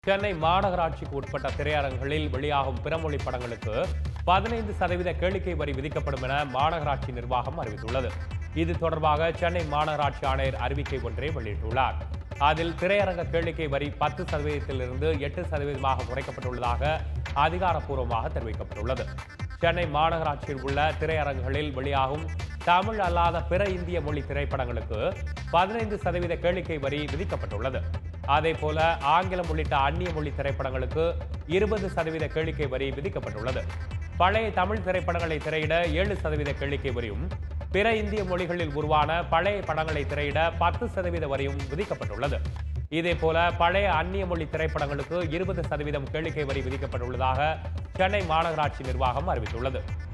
சென்னை மாநகராட்சிக்கு உட்பட்ட திரையரங்குகளில் வெளியாகும் பிறமொழி படங்களுக்கு பதினைந்து சதவீத கேளிக்கை வரி விதிக்கப்படும் என மாநகராட்சி நிர்வாகம் அறிவித்துள்ளது இது தொடர்பாக சென்னை மாநகராட்சி ஆணையர் அறிவிக்கை ஒன்றை வெளியிட்டுள்ளார் அதில் திரையரங்க கேளிக்கை வரி பத்து சதவீதத்திலிருந்து எட்டு சதவீதமாக குறைக்கப்பட்டுள்ளதாக அதிகாரப்பூர்வமாக தெரிவிக்கப்பட்டுள்ளது சென்னை மாநகராட்சியில் உள்ள திரையரங்குகளில் வெளியாகும் தமிழ் அல்லாத பிற இந்திய மொழி திரைப்படங்களுக்கு பதினைந்து சதவீத கேளிக்கை வரி விதிக்கப்பட்டுள்ளது அதே போல ஆங்கிலம் உள்ளிட்ட அந்நிய மொழி திரைப்படங்களுக்கு இருபது சதவீத கேளிக்கை வரி விதிக்கப்பட்டுள்ளது பழைய தமிழ் திரைப்படங்களை திரையிட ஏழு சதவீத கேளிக்கை வரியும் பிற இந்திய மொழிகளில் உருவான பழைய படங்களை திரையிட பத்து சதவீத வரியும் விதிக்கப்பட்டுள்ளது இதே போல பழைய அந்நிய மொழி திரைப்படங்களுக்கு இருபது சதவீதம் கேளிக்கை வரி விதிக்கப்பட்டுள்ளதாக சென்னை மாநகராட்சி நிர்வாகம் அறிவித்துள்ளது